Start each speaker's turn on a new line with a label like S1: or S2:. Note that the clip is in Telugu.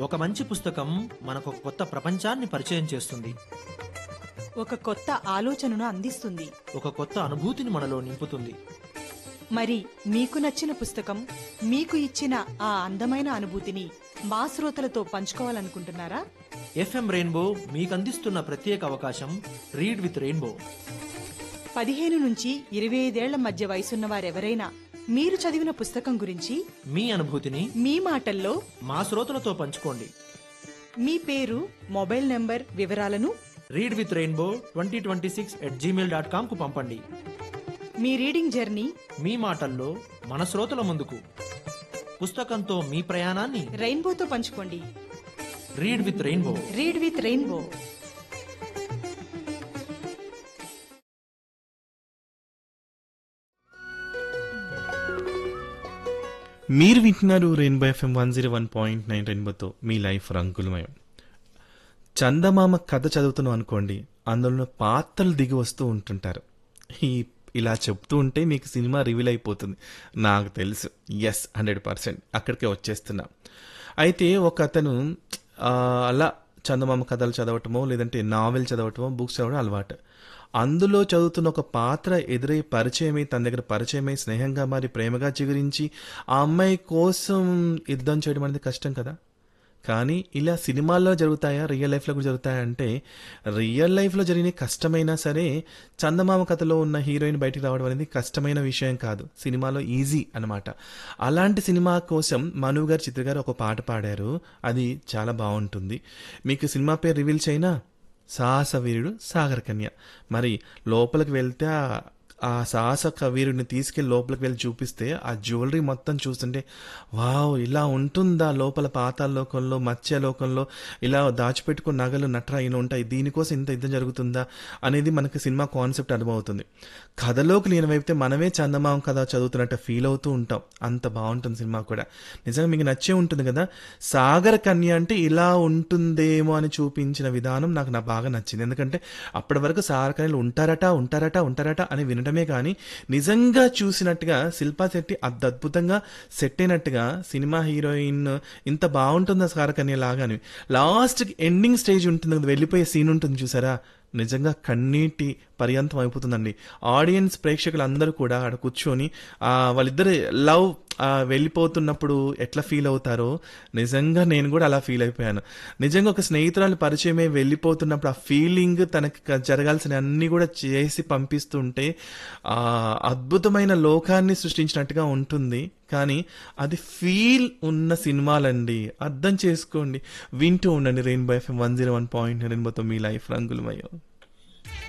S1: ఒక మంచి పుస్తకం మనకు ఒక కొత్త ప్రపంచాన్ని పరిచయం చేస్తుంది
S2: ఒక కొత్త ఆలోచనను అందిస్తుంది
S1: ఒక కొత్త అనుభూతిని మనలో నింపుతుంది
S2: మరి మీకు నచ్చిన పుస్తకం మీకు ఇచ్చిన ఆ అందమైన అనుభూతిని మా శ్రోతలతో పంచుకోవాలనుకుంటున్నారా
S1: ఎఫ్ఎం రెయిన్బో మీకు అందిస్తున్న ప్రత్యేక అవకాశం రీడ్ విత్ రెయిన్బో
S2: పదిహేను నుంచి ఇరవై ఐదేళ్ల మధ్య వయసున్న వారెవరైనా మీరు చదివిన పుస్తకం గురించి
S1: మీ అనుభూతిని
S2: మీ మాటల్లో
S1: మా శ్రోతలతో పంచుకోండి
S2: మీ పేరు మొబైల్ నంబర్ వివరాలను
S1: read with Rainbow twenty twenty six at Gmail dot కామ్కు పంపండి
S2: మీ రీడింగ్ జర్నీ
S1: మీ మాటల్లో మన శ్రోతల ముందుకు పుస్తకంతో మీ ప్రయాణాన్ని
S2: రెయిన్బోతో పంచుకోండి
S1: read with Rainbow
S2: read with Rainbow
S3: మీరు వింటున్నారు Rainbow FM one zero one point nine రెయిన్బోతో మీ లైఫ్ రంగులమయం చందమామ కథ చదువుతున్నాం అనుకోండి అందులో పాత్రలు దిగి వస్తూ ఉంటుంటారు ఈ ఇలా చెప్తూ ఉంటే మీకు సినిమా రివీల్ అయిపోతుంది నాకు తెలుసు ఎస్ హండ్రెడ్ పర్సెంట్ అక్కడికే వచ్చేస్తున్నా అయితే ఒక అతను ఆ, అలా చందమామ కథలు చదవటమో లేదంటే నావెల్ చదవటమో బుక్స్ చదవడం అలవాటు అందులో చదువుతున్న ఒక పాత్ర ఎదురై పరిచయమై తన దగ్గర పరిచయమై స్నేహంగా మారి ప్రేమగా చిగురించి ఆ అమ్మాయి కోసం యుద్ధం చేయడం అనేది కష్టం కదా కానీ ఇలా సినిమాల్లో జరుగుతాయా రియల్ లైఫ్లో కూడా జరుగుతాయా అంటే రియల్ లైఫ్లో జరిగిన కష్టమైనా సరే చందమామ కథలో ఉన్న హీరోయిన్ బయటికి రావడం అనేది కష్టమైన విషయం కాదు సినిమాలో ఈజీ అన్నమాట అలాంటి సినిమా కోసం మను గారు చిత్ర గారు ఒక పాట పాడారు అది చాలా బాగుంటుంది మీకు సినిమా పేరు రివీల్ చేయనా సాహస వీరుడు సాగర్ కన్య మరి లోపలికి వెళ్తే ఆ- ఆ సాహస వీరుడిని తీసుకెళ్లి లోపలికి వెళ్ళి చూపిస్తే ఆ జ్యువెలరీ మొత్తం చూస్తుంటే వావ్ ఇలా ఉంటుందా లోపల పాతాల లోకంలో మత్స్య లోకంలో ఇలా దాచిపెట్టుకున్న నగలు నట్రాయిన ఉంటాయి దీనికోసం ఇంత యుద్ధం జరుగుతుందా అనేది మనకి సినిమా కాన్సెప్ట్ అనుభవవుతుంది కథలోకి లీనమైతే మనమే చందమామ కథ చదువుతున్నట్టు ఫీల్ అవుతూ ఉంటాం అంత బాగుంటుంది సినిమా కూడా నిజంగా మీకు నచ్చే ఉంటుంది కదా సాగర కన్య అంటే ఇలా ఉంటుందేమో అని చూపించిన విధానం నాకు నా బాగా నచ్చింది ఎందుకంటే అప్పటి వరకు సాగర కన్యలు ఉంటారట ఉంటారట ఉంటారట అని వినటమే కానీ నిజంగా చూసినట్టుగా శిల్పా శెట్టి అంత అద్భుతంగా సెట్ అయినట్టుగా సినిమా హీరోయిన్ ఇంత బాగుంటుందా సాగర కన్య లాగాని లాస్ట్ ఎండింగ్ స్టేజ్ ఉంటుంది కదా వెళ్ళిపోయే సీన్ ఉంటుంది చూసారా నిజంగా కన్నీటి పర్యంతం అయిపోతుందండి ఆడియన్స్ ప్రేక్షకులు అందరూ కూడా ఆడ కూర్చొని ఆ వాళ్ళిద్దరు లవ్ వెళ్ళిపోతున్నప్పుడు ఎట్లా ఫీల్ అవుతారో నిజంగా నేను కూడా అలా ఫీల్ అయిపోయాను నిజంగా ఒక స్నేహితురాలు పరిచయమే వెళ్ళిపోతున్నప్పుడు ఆ ఫీలింగ్ తనకి క- జరగాల్సిన అన్ని కూడా చేసి పంపిస్తుంటే ఆ అద్భుతమైన లోకాన్ని సృష్టించినట్టుగా ఉంటుంది కానీ అది ఫీల్ ఉన్న సినిమాలండి అర్థం చేసుకోండి వింటూ ఉండండి Rainbow FM one zero one point రెయిన్బోతో మీ లైఫ్ రంగులమయ్యో